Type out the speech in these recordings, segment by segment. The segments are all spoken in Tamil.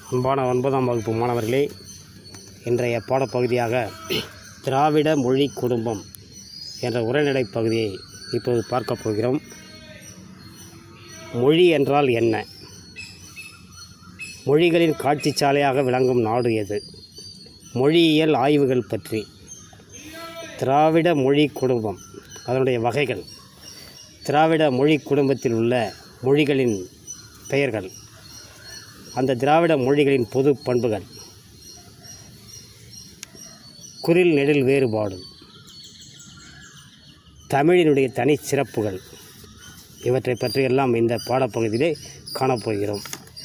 அன்பான ஒன்பதாம் வகுப்பு மாணவர்களே இன்றைய பாடப்பகுதியாக திராவிட மொழி குடும்பம் என்ற உரைநடை பகுதியை இப்போது பார்க்கப் போகிறோம் மொழி என்றால் என்ன மொழிகளின் காட்சி சாலையாக விளங்கும் நாடு எது மொழியியல் ஆய்வுகள் பற்றி திராவிட மொழி குடும்பம் அதனுடைய வகைகள் திராவிட மொழி குடும்பத்தில் உள்ள மொழிகளின் பெயர்கள் அந்த திராவிட மொழிகளின் பொது பண்புகள் குரில் நெடில் வேறுபாடு தமிழினுடைய தனிச்சிறப்புகள் இவற்றை பற்றியெல்லாம் இந்த பாடப்பகுதியிலே காணப்போகிறோம்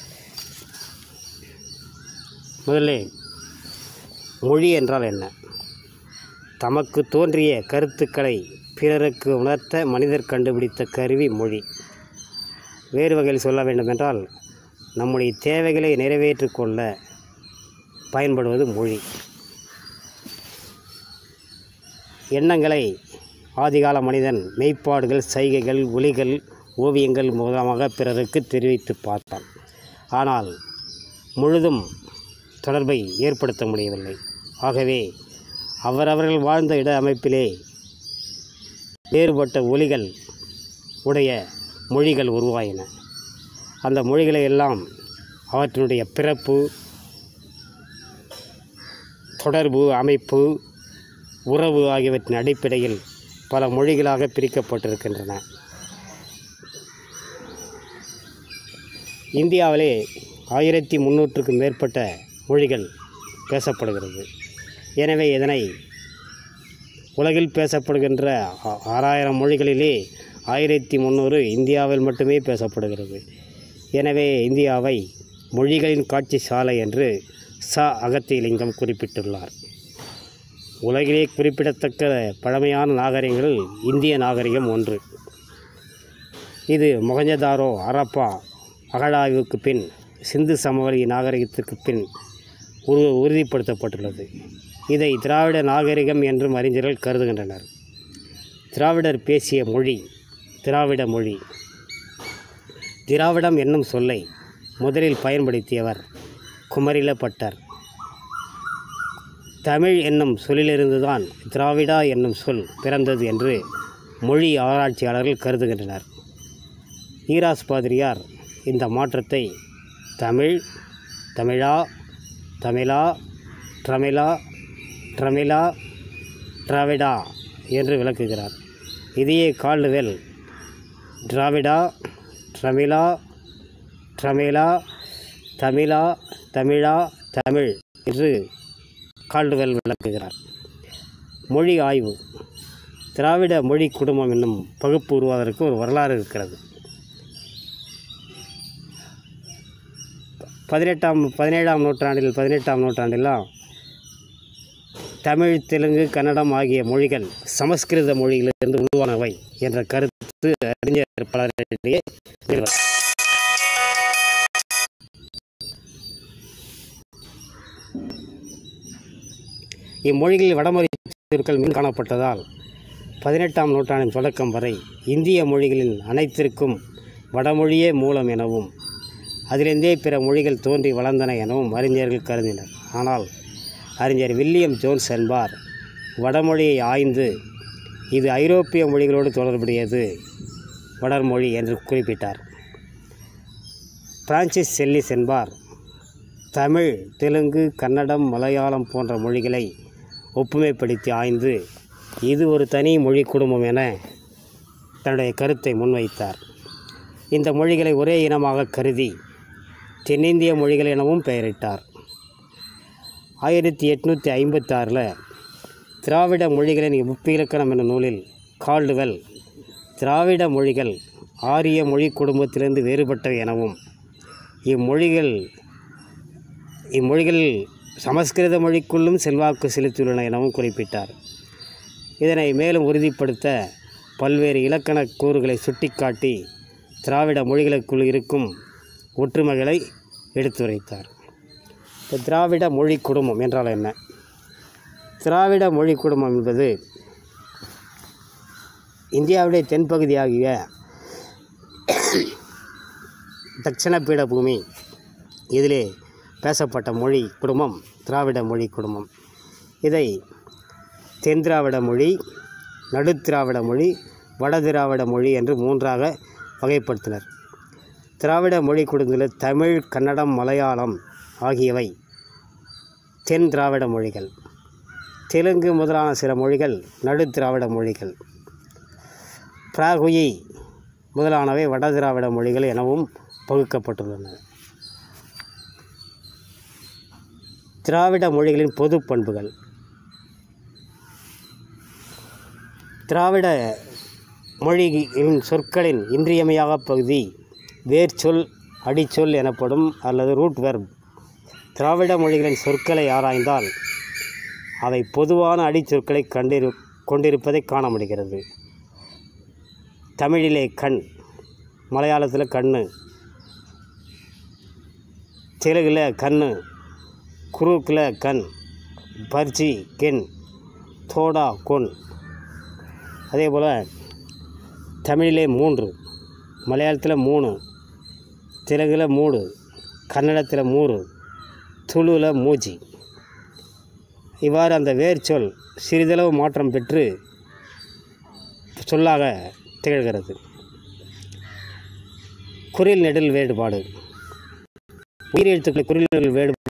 முதல்ல மொழி என்றால் என்ன தமக்கு தோன்றிய கருத்துக்களை பிறருக்கு உணர்த்த மனிதர் கண்டுபிடித்த கருவி மொழி வேறு வகையில் சொல்ல வேண்டுமென்றால் நம்முடைய தேவைகளை நிறைவேற்றிக் கொள்ள பயன்படுவது மொழி எண்ணங்களை ஆதிகால மனிதன் மெய்ப்பாடுகள் சைகைகள் ஒலிகள் ஓவியங்கள் மூலமாக பிறருக்கு தெரிவித்து பார்த்தான் ஆனால் முழுதும் தொடர்பை ஏற்படுத்த முடியவில்லை ஆகவே அவரவர்கள் வாழ்ந்த இட அமைப்பிலே வேறுபட்ட ஒலிகள் உடைய மொழிகள் உருவாயின அந்த மொழிகளை எல்லாம் அவற்றினுடைய பிறப்பு தொடர்பு அமைப்பு உறவு ஆகியவற்றின் அடிப்படையில் பல மொழிகளாக பிரிக்கப்பட்டிருக்கின்றன இந்தியாவிலே ஆயிரத்தி முந்நூற்றுக்கும் மேற்பட்ட மொழிகள் பேசப்படுகிறது எனவே இதனை உலகில் பேசப்படுகின்ற ஆ- ஆறாயிரம் மொழிகளிலே ஆயிரத்தி முந்நூறு இந்தியாவில் மட்டுமே பேசப்படுகிறது எனவே இந்தியாவை மொழிகளின் காட்சி சாலை என்று ச அகத்தியலிங்கம் குறிப்பிட்டுள்ளார் உலகிலே குறிப்பிடத்தக்க பழமையான நாகரிகங்களில் இந்திய நாகரிகம் ஒன்று இது மொகஞ்சதாரோ அரப்பா அகழாய்வுக்கு பின் சிந்து சமவெளி நாகரிகத்திற்கு பின் உரு உறுதிப்படுத்தப்பட்டுள்ளது இதை திராவிட நாகரிகம் என்றும் அறிஞர்கள் கருதுகின்றனர் திராவிடர் பேசிய மொழி திராவிட மொழி திராவிடம் என்னும் சொல்லை முதலில் பயன்படுத்தியவர் குமரிலப்பட்டர் தமிழ் என்னும் சொல்லிலிருந்துதான் திராவிடா என்னும் சொல் பிறந்தது என்று மொழி ஆராய்ச்சியாளர்கள் கருதுகின்றனர் ஈராஸ் பாதிரியார் இந்த மாற்றத்தை தமிழ் தமிழா தமிழா ட்ரமிழா ட்ரமிழா டிராவிடா என்று விளக்குகிறார் இதையே கால்டுவெல் டிராவிடா ட்ரமிழா ட்ரமிழா தமிழா தமிழா தமிழ் என்று கால்டுவெல் விளக்குகிறார் மொழி ஆய்வு திராவிட மொழி குடும்பம் என்னும் பகுப்பு உருவாவதற்கு ஒரு வரலாறு இருக்கிறது பதினெட்டாம் பதினேழாம் நூற்றாண்டில் பதினெட்டாம் நூற்றாண்டெல்லாம் தமிழ் தெலுங்கு கன்னடம் ஆகிய மொழிகள் சமஸ்கிருத மொழியிலிருந்து உருவானவை என்ற கருத்து அறிஞர் பலரிடையே நிலவ- இம்மொழிகளில் வடமொழி சொற்கள் மின் காணப்பட்டதால் பதினெட்டாம் நூற்றாண்டின் தொடக்கம் வரை இந்திய மொழிகளின் அனைத்திற்கும் வடமொழியே மூலம் எனவும் அதிலிருந்தே பிற மொழிகள் தோன்றி வளர்ந்தன எனவும் அறிஞர்கள் கருதினர் ஆனால் அறிஞர் வில்லியம் ஜோன்ஸ் என்பார் வடமொழியை ஆய்ந்து இது ஐரோப்பிய மொழிகளோடு தொடர்புடையது வடமொழி என்று குறிப்பிட்டார் பிரான்சிஸ் செல்லிஸ் என்பார் தமிழ் தெலுங்கு கன்னடம் மலையாளம் போன்ற மொழிகளை ஒப்புமைப்படுத்தி ஆய்ந்து இது ஒரு தனி மொழி குடும்பம் என தன்னுடைய கருத்தை முன்வைத்தார் இந்த மொழிகளை ஒரே இனமாக கருதி தென்னிந்திய மொழிகள் எனவும் பெயரிட்டார் ஆயிரத்தி எட்நூற்றி ஐம்பத்தாறில் திராவிட மொழிகளின் ஒப்பிலக்கணம் என்ற நூலில் கால்டுவெல் திராவிட மொழிகள் ஆரிய மொழி குடும்பத்திலிருந்து வேறுபட்டவை எனவும் இம்மொழிகள் இம்மொழிகள் சமஸ்கிருத மொழிக்குள்ளும் செல்வாக்கு செலுத்தியுள்ளன எனவும் குறிப்பிட்டார் இதனை மேலும் உறுதிப்படுத்த பல்வேறு இலக்கண கூறுகளை சுட்டிக்காட்டி திராவிட மொழிகளுக்குள் இருக்கும் ஒற்றுமைகளை எடுத்துரைத்தார் இப்போ திராவிட மொழி குடும்பம் என்றால் என்ன திராவிட மொழி குடும்பம் என்பது இந்தியாவுடைய தென்பகுதியாகிய தட்சிண பீடபூமி இதிலே பேசப்பட்ட மொழி குடும்பம் திராவிட மொழி குடும்பம் இதை தென் திராவிட மொழி நடுத்திராவிட மொழி வட திராவிட மொழி என்று மூன்றாக வகைப்படுத்தினர் திராவிட மொழி குடும்பத்தில் தமிழ் கன்னடம் மலையாளம் ஆகியவை தென் திராவிட மொழிகள் தெலுங்கு முதலான சில மொழிகள் நடுத்திராவிட மொழிகள் பிராகுயி முதலானவை வட திராவிட மொழிகள் எனவும் பகுக்கப்பட்டுள்ளன திராவிட மொழிகளின் பொது பண்புகள் திராவிட மொழியின் சொற்களின் இன்றியமையாக பகுதி வேர்ச்சொல் அடிச்சொல் எனப்படும் அல்லது ரூட் வெர்ப் திராவிட மொழிகளின் சொற்களை ஆராய்ந்தால் அவை பொதுவான அடிச்சொற்களை கண்டிரு கொண்டிருப்பதை காண முடிகிறது தமிழிலே கண் மலையாளத்தில் கண்ணு தெலுங்கில் கண்ணு குறுக்கில் கண் பர்ஜி கென் தோடா கொன் அதே போல் தமிழிலே மூன்று மலையாளத்தில் மூணு தெலுங்கில் மூடு கன்னடத்தில் மூறு துளுவில் மூஜி இவ்வாறு அந்த வேர்ச்சொல் சிறிதளவு மாற்றம் பெற்று சொல்லாக திகழ்கிறது குறில் நெடில் வேறுபாடு உயிரெழுத்துக்களை குறில் நெடில் வேறு